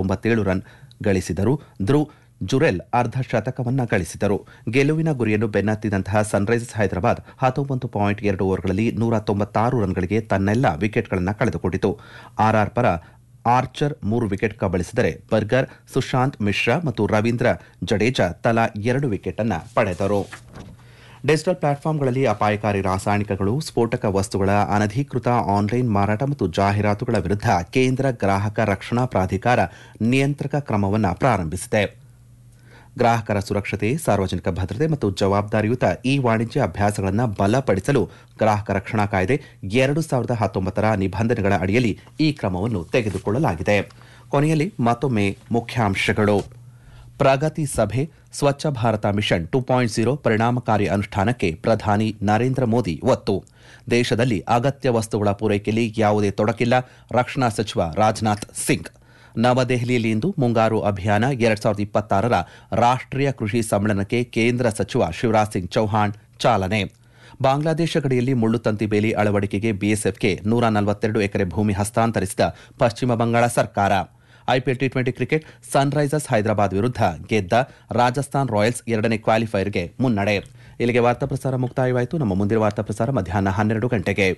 ತೊಂಬತ್ತೇಳು ರನ್ ಗಳಿಸಿದರು ಧ್ರುವ್ ಜುರೆಲ್ ಅರ್ಧ ಶತಕವನ್ನ ಗಳಿಸಿದರು ಗೆಲುವಿನ ಗುರಿಯನ್ನು ಬೆನ್ನತ್ತಿದಂತಹ ಸನ್ರೈಸರ್ಸ್ ಹೈದರಾಬಾದ್ ಹತ್ತೊಂಬತ್ತು ಪಾಯಿಂಟ್ ಎರಡು ಓವರ್ಗಳಲ್ಲಿ ನೂರ ತೊಂಬತ್ತಾರು ರನ್ಗಳಿಗೆ ತನ್ನೆಲ್ಲ ವಿಕೆಟ್ಗಳನ್ನು ಕಳೆದುಕೊಂಡಿತು ಆರ್ಆರ್ ಪರ ಆರ್ಚರ್ ಮೂರು ವಿಕೆಟ್ ಕಬಳಿಸಿದರೆ ಬರ್ಗರ್ ಸುಶಾಂತ್ ಮಿಶ್ರಾ ಮತ್ತು ರವೀಂದ್ರ ಜಡೇಜಾ ತಲಾ ಎರಡು ವಿಕೆಟ್ ಅನ್ನ ಪಡೆದರು ಡಿಜಿಟಲ್ ಪ್ಲಾಟ್ಫಾರ್ಮ್ಗಳಲ್ಲಿ ಅಪಾಯಕಾರಿ ರಾಸಾಯನಿಕಗಳು ಸ್ಫೋಟಕ ವಸ್ತುಗಳ ಅನಧಿಕೃತ ಆನ್ಲೈನ್ ಮಾರಾಟ ಮತ್ತು ಜಾಹೀರಾತುಗಳ ವಿರುದ್ಧ ಕೇಂದ್ರ ಗ್ರಾಹಕ ರಕ್ಷಣಾ ಪ್ರಾಧಿಕಾರ ನಿಯಂತ್ರಕ ಕ್ರಮವನ್ನು ಪ್ರಾರಂಭಿಸಿದೆ ಗ್ರಾಹಕರ ಸುರಕ್ಷತೆ ಸಾರ್ವಜನಿಕ ಭದ್ರತೆ ಮತ್ತು ಜವಾಬ್ದಾರಿಯುತ ಈ ವಾಣಿಜ್ಯ ಅಭ್ಯಾಸಗಳನ್ನು ಬಲಪಡಿಸಲು ಗ್ರಾಹಕ ರಕ್ಷಣಾ ಕಾಯ್ದೆ ಎರಡು ಸಾವಿರದ ಹತ್ತೊಂಬತ್ತರ ನಿಬಂಧನೆಗಳ ಅಡಿಯಲ್ಲಿ ಈ ಕ್ರಮವನ್ನು ತೆಗೆದುಕೊಳ್ಳಲಾಗಿದೆ ಕೊನೆಯಲ್ಲಿ ಮತ್ತೊಮ್ಮೆ ಮುಖ್ಯಾಂಶಗಳು ಪ್ರಗತಿ ಸಭೆ Swachh Bharat mission two point zero ಪರಿಣಾಮಕಾರಿ ಅನುಷ್ಠಾನಕ್ಕೆ ಪ್ರಧಾನಿ ನರೇಂದ್ರ ಮೋದಿ ಒತ್ತು ದೇಶದಲ್ಲಿ ಅಗತ್ಯ ವಸ್ತುಗಳ ಪೂರೈಕೆಯಲ್ಲಿ ಯಾವುದೇ ತೊಡಕಿಲ್ಲ ರಕ್ಷಣಾ ಸಚಿವ ರಾಜನಾಥ್ ಸಿಂಗ್ ನವದೆಹಲಿಯಲ್ಲಿ ಇಂದು ಮುಂಗಾರು ಅಭಿಯಾನ ಎರಡ್ ಸಾವಿರದ ಇಪ್ಪತ್ತಾರರ ರಾಷ್ಟ್ರೀಯ ಕೃಷಿ ಸಮ್ಮೇಳನಕ್ಕೆ ಕೇಂದ್ರ ಸಚಿವ ಶಿವರಾಜ್ ಸಿಂಗ್ ಚೌಹಾಣ್ ಚಾಲನೆ ಬಾಂಗ್ಲಾದೇಶ ಗಡಿಯಲ್ಲಿ ಮುಳ್ಳುತಂತಿ ಬೇಲಿ ಅಳವಡಿಕೆಗೆ ಬಿಎಸ್ಎಫ್ಗೆ ನೂರ ನಲವತ್ತೆರಡು ಎಕರೆ ಭೂಮಿ ಹಸ್ತಾಂತರಿಸಿದ ಪಶ್ಚಿಮ ಬಂಗಾಳ ಸರ್ಕಾರ IPL T twenty cricket Sunrisers Hyderabad ವಿರುದ್ಧ ಗೆದ್ದ ರಾಜಸ್ಥಾನ್ ರಾಯಲ್ಸ್ ಎರಡನೇ ಕ್ವಾಲಿಫೈರ್ಗೆ ಮುನ್ನಡೆ ಇಲ್ಲಿಗೆ ವಾರ್ತಾ ಪ್ರಸಾರ ಮುಕ್ತಾಯವಾಯಿತು ನಮ್ಮ ಮುಂದಿನ ವಾರ್ತಾ ಪ್ರಸಾರ ಮಧ್ಯಾಹ್ನ ಹನ್ನೆರಡು ಗಂಟೆಗೆ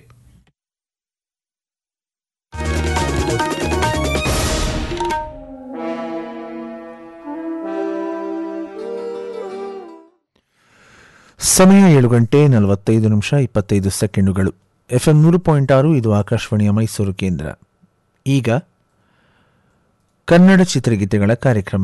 ಸಮಯ ಏಳು ಗಂಟೆ ನಲವತ್ತೈದು ನಿಮಿಷ ಇಪ್ಪತ್ತೈದು ಸೆಕೆಂಡುಗಳು ಎಫ್ಎಂ ನೂರು ಪಾಯಿಂಟ್ ಆರು ಇದು ಆಕಾಶವಾಣಿಯ ಮೈಸೂರು ಕೇಂದ್ರ ಈಗ ಕನ್ನಡ ಚಿತ್ರಗೀತೆಗಳ ಕಾರ್ಯಕ್ರಮ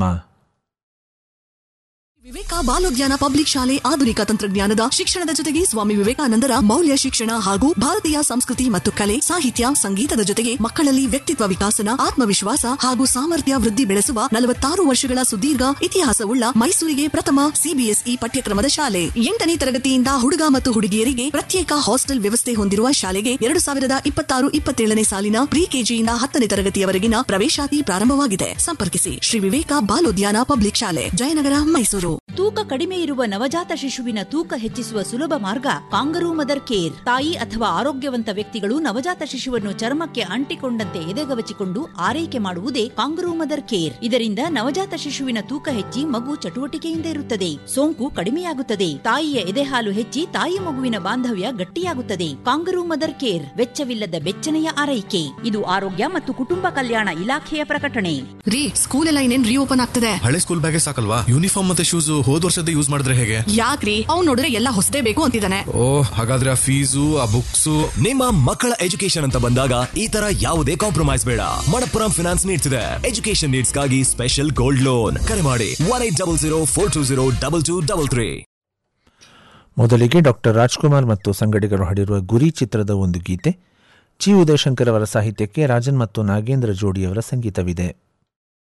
ವಿವೇಕ ಬಾಲೋದ್ಯಾನ ಪಬ್ಲಿಕ್ ಶಾಲೆ ಆಧುನಿಕ ತಂತ್ರಜ್ಞಾನದ ಶಿಕ್ಷಣದ ಜೊತೆಗೆ ಸ್ವಾಮಿ ವಿವೇಕಾನಂದರ ಮೌಲ್ಯ ಶಿಕ್ಷಣ ಹಾಗೂ ಭಾರತೀಯ ಸಂಸ್ಕೃತಿ ಮತ್ತು ಕಲೆ ಸಾಹಿತ್ಯ ಸಂಗೀತದ ಜೊತೆಗೆ ಮಕ್ಕಳಲ್ಲಿ ವ್ಯಕ್ತಿತ್ವ ವಿಕಾಸನ ಆತ್ಮವಿಶ್ವಾಸ ಹಾಗೂ ಸಾಮರ್ಥ್ಯ ವೃದ್ಧಿ ಬೆಳೆಸುವ ನಲವತ್ತಾರು ವರ್ಷಗಳ ಸುದೀರ್ಘ ಇತಿಹಾಸವುಳ್ಳ ಮೈಸೂರಿಗೆ ಪ್ರಥಮ ಸಿಬಿಎಸ್ಇ ಪಠ್ಯಕ್ರಮದ ಶಾಲೆ ಎಂಟನೇ ತರಗತಿಯಿಂದ ಹುಡುಗ ಮತ್ತು ಹುಡುಗಿಯರಿಗೆ ಪ್ರತ್ಯೇಕ ಹಾಸ್ಟೆಲ್ ವ್ಯವಸ್ಥೆ ಹೊಂದಿರುವ ಶಾಲೆಗೆ ಎರಡು ಸಾವಿರದ ಇಪ್ಪತ್ತಾರು ಇಪ್ಪತ್ತೇಳನೇ ಸಾಲಿನ ಪ್ರಿ ಕೆಜಿಯಿಂದ ಹತ್ತನೇ ತರಗತಿಯವರೆಗಿನ ಪ್ರವೇಶಾತಿ ಪ್ರಾರಂಭವಾಗಿದೆ ಸಂಪರ್ಕಿಸಿ ಶ್ರೀ ವಿವೇಕ ಬಾಲೋದ್ಯಾನ ಪಬ್ಲಿಕ್ ಶಾಲೆ ಜಯನಗರ ಮೈಸೂರು ತೂಕ ಕಡಿಮೆ ಇರುವ ನವಜಾತ ಶಿಶುವಿನ ತೂಕ ಹೆಚ್ಚಿಸುವ ಸುಲಭ ಮಾರ್ಗ ಕಾಂಗರೂ ಮದರ್ ಕೇರ್ ತಾಯಿ ಅಥವಾ ಆರೋಗ್ಯವಂತ ವ್ಯಕ್ತಿಗಳು ನವಜಾತ ಶಿಶುವನ್ನು ಚರ್ಮಕ್ಕೆ ಅಂಟಿಕೊಂಡಂತೆ ಎದೆಗವಚಿಕೊಂಡು ಆರೈಕೆ ಮಾಡುವುದೇ ಕಾಂಗರೂ ಮದರ್ ಕೇರ್ ಇದರಿಂದ ನವಜಾತ ಶಿಶುವಿನ ತೂಕ ಹೆಚ್ಚಿ ಮಗು ಚಟುವಟಿಕೆಯಿಂದ ಇರುತ್ತದೆ ಸೋಂಕು ಕಡಿಮೆಯಾಗುತ್ತದೆ ತಾಯಿಯ ಎದೆಹಾಲು ಹೆಚ್ಚಿ ತಾಯಿ ಮಗುವಿನ ಬಾಂಧವ್ಯ ಗಟ್ಟಿಯಾಗುತ್ತದೆ ಕಾಂಗರೂ ಮದರ್ ಕೇರ್ ವೆಚ್ಚವಿಲ್ಲದ ಬೆಚ್ಚನೆಯ ಆರೈಕೆ ಇದು ಆರೋಗ್ಯ ಮತ್ತು ಕುಟುಂಬ ಕಲ್ಯಾಣ ಇಲಾಖೆಯ ಪ್ರಕಟಣೆ ರೀ ಸ್ಕೂಲ್ ಎಲ್ಲ ಇನ್ನೇನ್ ರೀಓಪನ್ ಆಗ್ತದೆ ಹಳೆ ಸ್ಕೂಲ್ ಬ್ಯಾಗೆ ಸಾಕಲ್ವಾ ಯೂನಿಫಾರ್ಮ್ ಮತ್ತೆ ಶೂಸ್ ಹೋದ್ ವರ್ಷದ ಯೂಸ್ ಮಾಡಿದ್ರೆ ಹೇಗೆ ಯಾಕ್ರಿ ಅವ್ನ್ ನೋಡಿದ್ರೆ ಎಲ್ಲ ಹೊಸದೇ ಬೇಕು ಅಂತಿದ್ದಾನೆ ಓ ಹಾಗಾದ್ರೆ ಆ ಫೀಸು ಆ ಬುಕ್ಸ್ ನಿಮ್ಮ ಮಕ್ಕಳ ಎಜುಕೇಶನ್ ಅಂತ ಬಂದಾಗ ಈ ತರ ಯಾವುದೇ ಕಾಂಪ್ರಮೈಸ್ ಬೇಡ ಮಣಪ್ಪುರಂ ಫಿನಾನ್ಸ್ ನೀಡ್ಸ್ ಇದೆ ಎಜುಕೇಶನ್ ನೀಡ್ಸ್ ಗಾಗಿ ಸ್ಪೆಷಲ್ ಗೋಲ್ಡ್ ಲೋನ್ ಕರೆ ಮಾಡಿ one eight double zero four two zero double two double three ಮೊದಲಿಗೆ ಡಾಕ್ಟರ್ ರಾಜ್ಕುಮಾರ್ ಮತ್ತು ಸಂಗಡಿಗರು ಹಾಡಿರುವ ಗುರಿ ಚಿತ್ರದ ಒಂದು ಗೀತೆ ಜಿ ಉದಯಶಂಕರ್ ಅವರ ಸಾಹಿತ್ಯಕ್ಕೆ ರಾಜನ್ ಮತ್ತು ನಾಗೇಂದ್ರ ಜೋಡಿಯವರ ಸಂಗೀತವಿದೆ